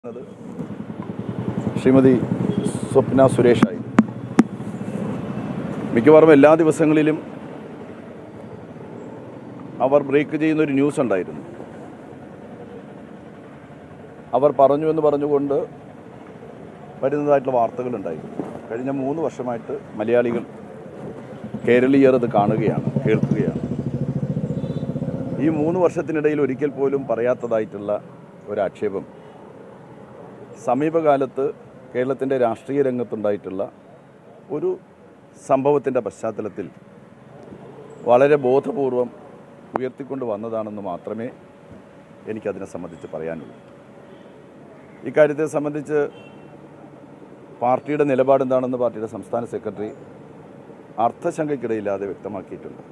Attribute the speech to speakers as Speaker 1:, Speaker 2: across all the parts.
Speaker 1: ത് ശ്രീമതി സ്വപ്ന സുരേഷായി മിക്കവാറും എല്ലാ ദിവസങ്ങളിലും അവർ ബ്രേക്ക് ചെയ്യുന്ന ഒരു ന്യൂസ് ഉണ്ടായിരുന്നു അവർ പറഞ്ഞു എന്ന് പറഞ്ഞുകൊണ്ട് വരുന്നതായിട്ടുള്ള വാർത്തകളുണ്ടായിരുന്നു കഴിഞ്ഞ മൂന്ന് വർഷമായിട്ട് മലയാളികൾ കേരളീയർ ഇത് കാണുകയാണ് കേൾക്കുകയാണ് ഈ മൂന്ന് വർഷത്തിനിടയിൽ ഒരിക്കൽ പോലും പറയാത്തതായിട്ടുള്ള ഒരാക്ഷേപം സമീപകാലത്ത് കേരളത്തിൻ്റെ രാഷ്ട്രീയ രംഗത്തുണ്ടായിട്ടുള്ള ഒരു സംഭവത്തിൻ്റെ പശ്ചാത്തലത്തിൽ വളരെ ബോധപൂർവം ഉയർത്തിക്കൊണ്ട് വന്നതാണെന്ന് മാത്രമേ എനിക്കതിനെ സംബന്ധിച്ച് പറയാനുള്ളൂ ഇക്കാര്യത്തെ സംബന്ധിച്ച് പാർട്ടിയുടെ നിലപാട് എന്താണെന്ന് പാർട്ടിയുടെ സംസ്ഥാന സെക്രട്ടറി അർത്ഥശങ്കയ്ക്കിടയില്ലാതെ വ്യക്തമാക്കിയിട്ടുണ്ട്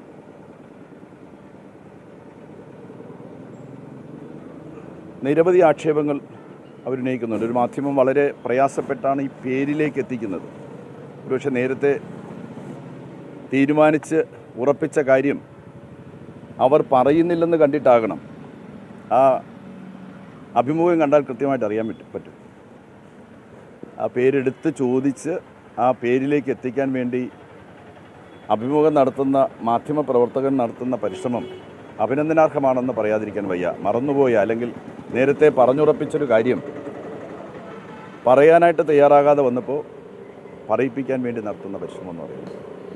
Speaker 1: നിരവധി ആക്ഷേപങ്ങൾ അവരുന്നയിക്കുന്നുണ്ട് ഒരു മാധ്യമം വളരെ പ്രയാസപ്പെട്ടാണ് ഈ പേരിലേക്ക് എത്തിക്കുന്നത് ഒരുപക്ഷെ നേരത്തെ തീരുമാനിച്ച് ഉറപ്പിച്ച കാര്യം അവർ പറയുന്നില്ലെന്ന് കണ്ടിട്ടാകണം ആ അഭിമുഖം കണ്ടാൽ കൃത്യമായിട്ട് അറിയാൻ പറ്റും പറ്റും ആ പേരെടുത്ത് ചോദിച്ച് ആ പേരിലേക്ക് എത്തിക്കാൻ വേണ്ടി അഭിമുഖം നടത്തുന്ന മാധ്യമ പ്രവർത്തകൻ നടത്തുന്ന പരിശ്രമം അഭിനന്ദനാർഹമാണെന്ന് പറയാതിരിക്കാൻ വയ്യ മറന്നുപോയ അല്ലെങ്കിൽ നേരത്തെ പറഞ്ഞുറപ്പിച്ചൊരു കാര്യം പറയാനായിട്ട് തയ്യാറാകാതെ വന്നപ്പോൾ പറയിപ്പിക്കാൻ വേണ്ടി നടത്തുന്ന പരിശ്രമം എന്ന് പറയുന്നത്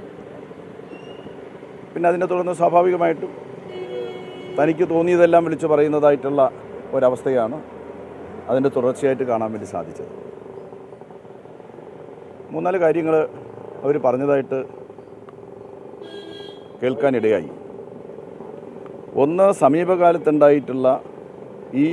Speaker 1: പിന്നെ അതിനെ തുടർന്ന് സ്വാഭാവികമായിട്ടും തനിക്ക് തോന്നിയതെല്ലാം വിളിച്ചു പറയുന്നതായിട്ടുള്ള ഒരവസ്ഥയാണ് അതിൻ്റെ തുടർച്ചയായിട്ട് കാണാൻ വേണ്ടി സാധിച്ചത് മൂന്നാല് കാര്യങ്ങൾ അവർ പറഞ്ഞതായിട്ട് കേൾക്കാനിടയായി ഒന്ന് സമീപകാലത്തുണ്ടായിട്ടുള്ള ഈ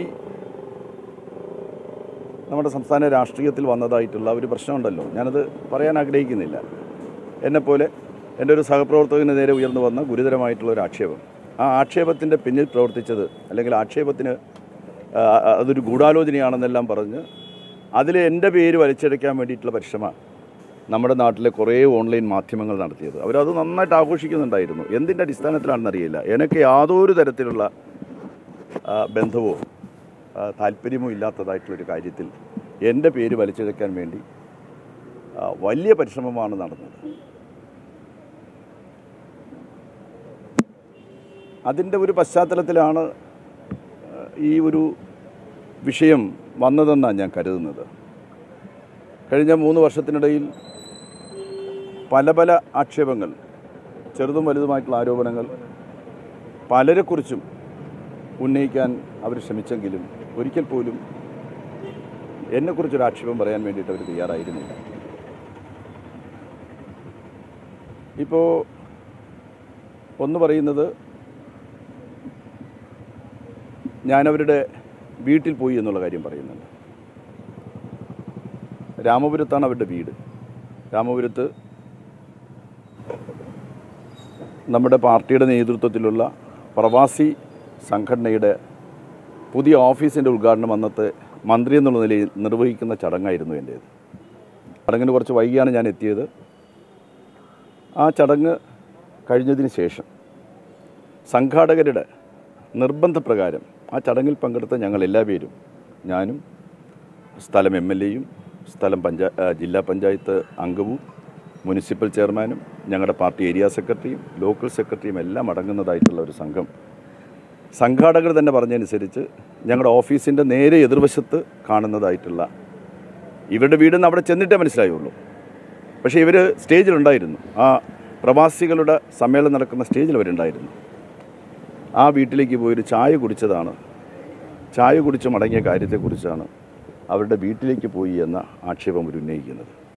Speaker 1: നമ്മുടെ സംസ്ഥാന രാഷ്ട്രീയത്തിൽ വന്നതായിട്ടുള്ള ഒരു പ്രശ്നമുണ്ടല്ലോ ഞാനത് പറയാൻ ആഗ്രഹിക്കുന്നില്ല എന്നെപ്പോലെ എൻ്റെ ഒരു സഹപ്രവർത്തകന് നേരെ ഉയർന്നു വന്ന ഗുരുതരമായിട്ടുള്ള ഒരു ആക്ഷേപം ആ ആക്ഷേപത്തിൻ്റെ പിന്നിൽ പ്രവർത്തിച്ചത് അല്ലെങ്കിൽ ആക്ഷേപത്തിന് ആ, അതൊരു ഗൂഢാലോചനയാണെന്നെല്ലാം പറഞ്ഞ് അതിൽ എൻ്റെ പേര് വലിച്ചെടുക്കാൻ വേണ്ടിയിട്ടുള്ള പരിശ്രമം നമ്മുടെ നാട്ടിലെ കുറേ ഓൺലൈൻ മാധ്യമങ്ങൾ നടത്തിയത് അവരത് നന്നായിട്ട് ആഘോഷിക്കുന്നുണ്ടായിരുന്നു എന്തിൻ്റെ അടിസ്ഥാനത്തിലാണെന്നറിയില്ല എനിക്ക് യാതൊരു തരത്തിലുള്ള ആ, ബന്ധമോ ആ, താല്പര്യമോ ഇല്ലാത്തതായിട്ടുള്ളൊരു കാര്യത്തിൽ എൻ്റെ പേര് വലിച്ചെടുക്കാൻ വേണ്ടി ആ, വലിയ പരിശ്രമമാണ് നടന്നത് അതിൻ്റെ ഒരു പശ്ചാത്തലത്തിലാണ് ആ, ഈ ഒരു വിഷയം വന്നതെന്നാണ് ഞാൻ കരുതുന്നത് കഴിഞ്ഞ മൂന്ന് വർഷത്തിനിടയിൽ പല പല ആക്ഷേപങ്ങൾ ചെറുതും വലുതുമായിട്ടുള്ള ആരോപണങ്ങൾ പലരെക്കുറിച്ചും ഉന്നയിക്കാൻ അവർ ശ്രമിച്ചെങ്കിലും ഒരിക്കൽ പോലും എന്നെക്കുറിച്ചൊരു ആക്ഷേപം പറയാൻ വേണ്ടിയിട്ട് അവർ തയ്യാറായിരുന്നില്ല ഇപ്പോൾ ഒന്ന് പറയുന്നത് ഞാനവരുടെ വീട്ടിൽ പോയി എന്നുള്ള കാര്യം പറയുന്നുണ്ട് രാമപുരത്താണ് അവരുടെ വീട് രാമപുരത്ത് നമ്മുടെ പാർട്ടിയുടെ നേതൃത്വത്തിലുള്ള പ്രവാസി സംഘടനയുടെ പുതിയ ഓഫീസിൻ്റെ ഉദ്ഘാടനം അന്നത്തെ മന്ത്രി എന്നുള്ള നിലയിൽ നിർവഹിക്കുന്ന ചടങ്ങായിരുന്നു എൻ്റേത് ചടങ്ങിന് കുറച്ച് വൈകിയാണ് ഞാൻ എത്തിയത് ആ ചടങ്ങ് കഴിഞ്ഞതിന് ശേഷം സംഘാടകരുടെ നിർബന്ധപ്രകാരം ആ ചടങ്ങിൽ പങ്കെടുത്ത ഞങ്ങൾ എല്ലാ പേരും ഞാനും സ്ഥലം എം എൽ എയും സ്ഥലം പഞ്ചാ ആ, ജില്ലാ പഞ്ചായത്ത് അംഗവും മുനിസിപ്പൽ ചെയർമാനും ഞങ്ങളുടെ പാർട്ടി ഏരിയ സെക്രട്ടറിയും ലോക്കൽ സെക്രട്ടറിയും എല്ലാം അടങ്ങുന്നതായിട്ടുള്ള ഒരു സംഘം സംഘാടകർ തന്നെ പറഞ്ഞതനുസരിച്ച് ഞങ്ങളുടെ ഓഫീസിൻ്റെ നേരെ എതിർവശത്ത് കാണുന്നതായിട്ടുള്ള ഇവരുടെ വീടെന്ന് അവിടെ ചെന്നിട്ടേ മനസ്സിലായുള്ളൂ പക്ഷേ ഇവർ സ്റ്റേജിലുണ്ടായിരുന്നു ആ പ്രവാസികളുടെ സമ്മേളനം നടക്കുന്ന സ്റ്റേജിൽ അവരുണ്ടായിരുന്നു ആ വീട്ടിലേക്ക് പോയൊരു ചായ കുടിച്ചതാണ് ചായ കുടിച്ച് മടങ്ങിയ കാര്യത്തെക്കുറിച്ചാണ് അവരുടെ വീട്ടിലേക്ക് പോയി എന്ന ആക്ഷേപം അവർ ഉന്നയിക്കുന്നത്